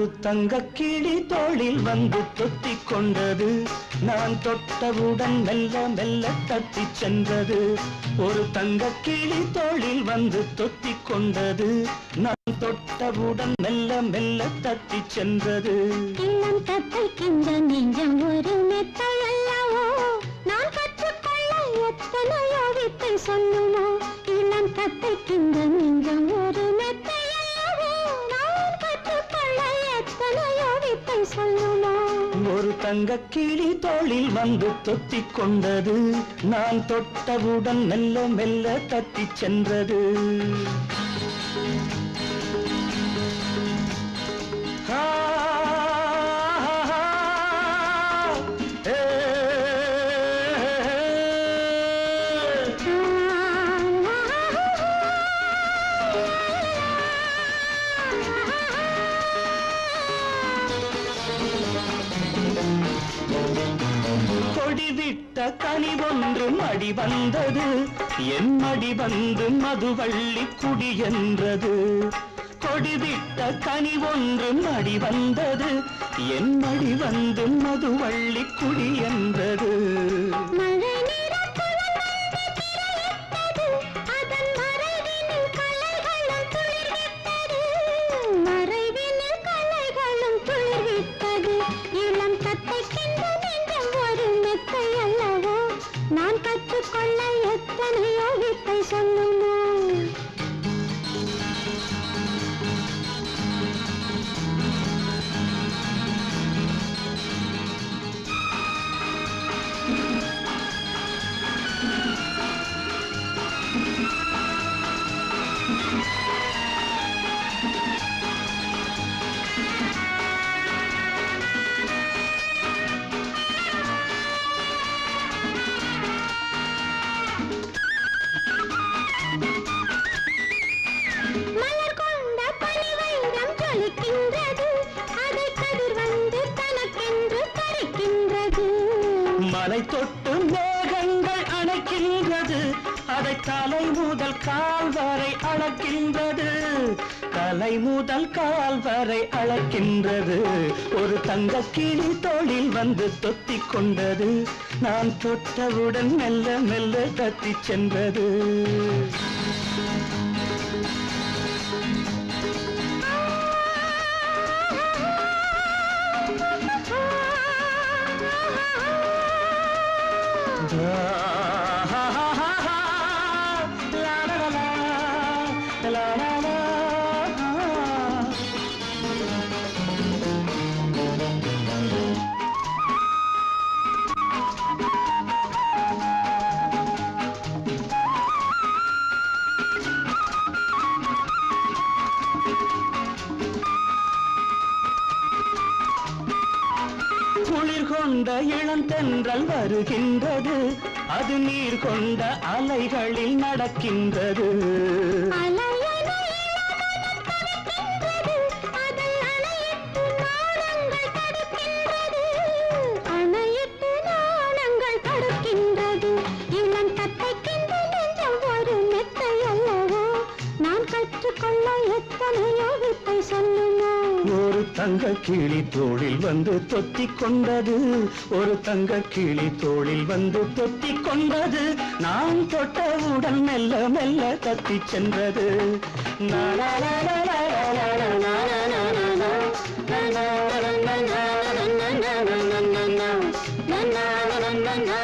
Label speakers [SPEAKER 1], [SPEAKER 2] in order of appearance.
[SPEAKER 1] ஒரு தங்க கிளி தோளில் வந்து தொத்தி கொண்டது நான் தொட்டவுடன் மெல்ல மெல்ல தத்தி சென்றது ஒரு தங்க கிளி தோளில் வந்து தொத்தி கொண்டது நான் தொட்டவுடன் மெல்ல மெல்ல தத்தி சென்றது
[SPEAKER 2] இளம் தத்தைக்கின்ற நெஞ்சம் ஒரு மெத்தை அல்லவோ நான் கற்றுக்கொள்ள எத்தனையோ வித்தை சொல்லுமோ இளம் தத்தைக்கின்ற நெஞ்சம் ஒரு மெத்தை அல்லவோ நான் கற்றுக்கொள்ள எத்தனையோ வித்தை சொல்லுமோ
[SPEAKER 1] ஒரு தங்க கிளி தோளில் வந்து தொத்தி கொண்டது நான் தொட்டவுடன் மெல்ல மெல்ல தத்தி சென்றது ஆ, ஏ, கொடிவிட்ட கனி ஒன்று மடி வந்தது என் மடி வந்து மதுவள்ளி குடி என்றது கொடிவிட்ட கனி ஒன்று மடி வந்தது என் மடி வந்து மதுவள்ளி குடி என்றது
[SPEAKER 2] மழை நிறத்துடன் வந்து திரையிட்டது, அதன் மறைவினில் கலைகளும் துளிர்விட்டது. மறைவினில் கலைகளும் துளிர்விட்டது. இளம் தத்தைக்கென்ற நெஞ்சம் ஒரு மெத்தை அல்லவோ நான் கற்றுக்கொள்ள எத்தனையோ வித்தை சொல்லுமோ மலர் கொண்ட பனிவைரம் ஜொலிக்கின்றது அதை கதிர் வந்து தனக்கென்று பறிக்கின்றது
[SPEAKER 1] மலை தொட்டு மேகங்கள் அணைக்கின்றது அதை தலை முதல் கால் வரை அளக்கின்றது தலை முதல் கால் வரை அளக்கின்றது ஒரு தங்க கிளி தோளில் வந்து தொத்தி கொண்டது நான் தொட்டவுடன் மெல்ல மெல்ல தத்தி சென்றது லா லா லா லா லா லா. குளிர் கொண்ட இளந்தென்றல் வருகின்றது அது நீர் கொண்ட அலைகளில் நடக்கின்றது
[SPEAKER 2] அலையென இளமனம் தவிக்கின்றது, அதில் அணையிட்டு நாணங்கள் தடுக்கின்றது. அணையிட்டு நாணங்கள் தடுக்கின்றது. இளம் தத்தைக்கின்ற நெஞ்சம் ஒரு மெத்தை அல்லவோ நான் கற்றுக்கொள்ள எத்தனையோ வித்தை சொல்லுமோ
[SPEAKER 1] ஒரு தங்க கிளி தோளில் வந்து தொத்தி கொண்டது ஒரு தங்க கிளி தோளில் வந்து தொத்தி கொண்டது நான் தொட்டவுடன் மெல்ல மெல்ல தத்தி சென்றது லா லா லா லா லா லா லா லா லா லா லா லா. லா லா லா லா லா லா லா லா லா லா லா லா. லா லா லா லா லா